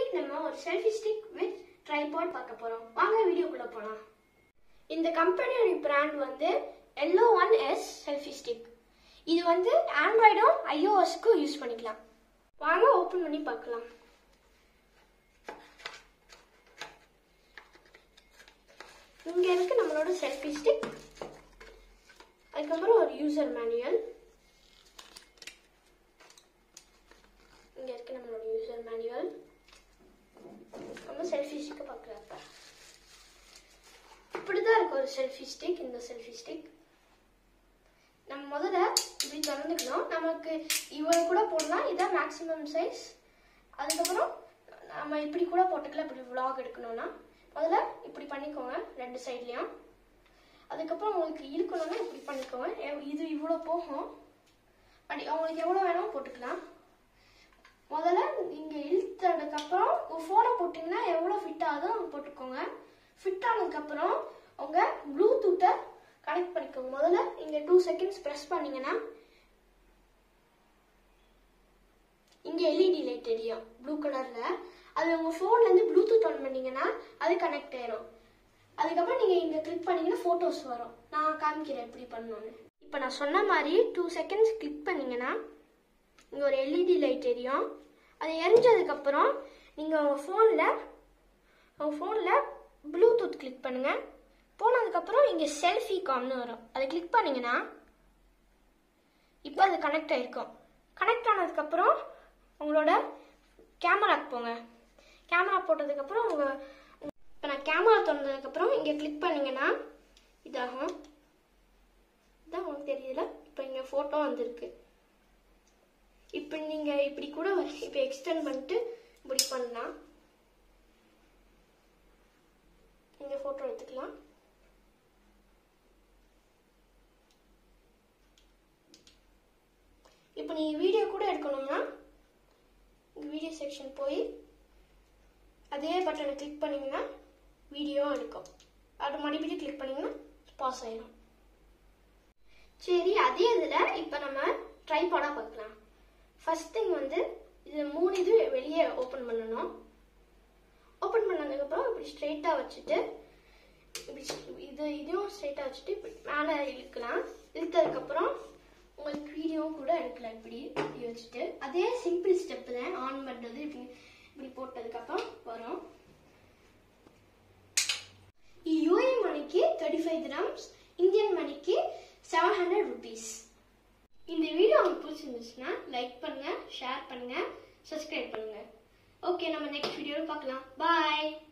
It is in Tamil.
நம்ம ஒரு செல்ஃபி ஸ்டிக் வித் ட்ரைபாட் பார்க்க போறோம் வாங்க வீடியோக்குள்ள போலாம் இந்த கம்பெனியோட பிராண்ட் வந்து yellow one S selfie stick இது வந்து ஆண்ட்ராய்டும் ஐஓஎஸ்க்கும் யூஸ் பண்ணிக்கலாம் வாங்க ஓப்பன் பண்ணி பார்க்கலாம் இங்க இருக்கு நம்மளோட செல்ஃபி ஸ்டிக் அதுக்கப்புறம் ஒரு யூசர் மேனுவல் இங்க இருக்கு நம்மளோட யூசர் மேனுவல் நம்ம செல்ஃபி ஸ்டிக்கை பார்க்குறப்ப இப்படிதான் இருக்கு ஒரு செல்ஃபி ஸ்டிக் இந்த செல்ஃபி ஸ்டிக் நம்ம முதல்ல இப்படி திறந்துக்கணும் நமக்கு இவ்வளவு கூட போடலாம் இதான் மேக்ஸிமம் சைஸ் அதுக்கப்புறம் நம்ம இப்படி கூட போட்டுக்கலாம் இப்படி vlog எடுக்கணும்னா முதல்ல இப்படி பண்ணிக்கோங்க ரெண்டு சைட்லயும் அதுக்கப்புறம் உங்களுக்கு இருக்கணும்னா இப்படி பண்ணிக்கோங்க எவ்- இது இவ்வளோ போகும் அப்படி உங்களுக்கு எவ்வளோ வேணாலும் போட்டுக்கலாம் முதல்ல நீங்க இழுத்ததுக்கப்புறம் உங்க ஃபோனை போட்டிங்கன்னா எவ்வளோ ஃபிட் ஆகுதோ அது போட்டுக்கோங்க ஃபிட் ஆனதுக்கப்புறம் உங்க ப்ளூடூத்தை கனெக்ட் பண்ணிக்கோங்க முதல்ல இங்க டூ செகண்ட்ஸ் ப்ரெஸ் பண்ணீங்கன்னா இங்க எல்இடி லைட் தெரியும் ப்ளூ கலர்ல அது உங்க ஃபோன்ல இருந்து ப்ளூடூத் ஆன் பண்ணீங்கன்னா அது கனெக்ட் ஆயிரும் அதுக்கப்புறம் நீங்க இங்க கிளிக் பண்ணீங்கன்னா போட்டோஸ் வரும் நான் காமிக்கிறேன் எப்படி பண்ணணும்னு இப்போ நான் சொன்ன மாதிரி டூ செகண்ட்ஸ் கிளிக் பண்ணீங்கன்னா இங்க ஒரு எல்இடி லைட் தெரியும் அது எரிஞ்சதுக்கு அப்புறம் நீங்க உங்க ஃபோன்ல உங்க ஃபோன்ல ப்ளூடூத் கிளிக் பண்ணுங்க போனதுக்கப்புறம் இங்க செல்ஃபி காம்னு வரும் அதை கிளிக் பண்ணீங்கன்னா இப்போ அது கனெக்ட் ஆயிருக்கும் கனெக்ட் ஆனதுக்கப்புறம் உங்களோட கேமராக்கு போங்க கேமரா போட்டதுக்கப்புறம் உங்க இப்போ நான் கேமரா திறந்ததுக்கப்புறம் இங்கே கிளிக் பண்ணீங்கன்னா இதாகும் இதான் உங்களுக்கு தெரியல இப்போ இங்கே ஃபோட்டோ வந்திருக்கு இப்போ நீங்கள் இப்படி கூட இப்போ எக்ஸ்டெண்ட் பண்ணிட்டு இப்படி பண்ணலாம் இங்கே ஃபோட்டோ எடுத்துக்கலாம் இப்போ நீங்கள் வீடியோ கூட எடுக்கணும்னா வீடியோ செக்ஷன் போய் அதே பட்டனை கிளிக் பண்ணீங்கன்னா வீடியோ எடுக்கும் அது மறுபடியும் கிளிக் பண்ணீங்கன்னா பாஸ் ஆயிடும் சரி அதே இதில் இப்போ நம்ம ட்ரைபாடாக பார்க்கலாம் ஃபர்ஸ்ட் திங் வந்து இது மூணு இது வெளியே ஓப்பன் பண்ணணும் ஓப்பன் பண்ணதுக்கப்புறம் இப்படி ஸ்ட்ரெயிட்டாக வச்சுட்டு இப்படி இது இதையும் ஸ்ட்ரெயிட்டாக வச்சுட்டு இப்படி மேலே இழுக்கலாம் இழுத்ததுக்கப்புறம் உங்களுக்கு வீடியோ கூட எடுக்கலாம் இப்படி இப்படி வச்சுட்டு அதே சிம்பிள் ஸ்டெப் தான் ஆன் பண்ணுறது இப்படி இப்படி போட்டதுக்கப்புறம் வரும் யூஏ மணிக்கு தேர்ட்டி ஃபைவ் கிராம்ஸ் இந்தியன் மணிக்கு செவன் ஹண்ட்ரட் ருபீஸ் இந்த வீடியோ உங்களுக்கு பிடிச்சிருந்துச்சுன்னா லைக் பண்ணுங்க ஷேர் பண்ணுங்க சப்ஸ்கிரைப் பண்ணுங்க ஓகே நம்ம நெக்ஸ்ட் வீடியோவில் பார்க்கலாம் பாய்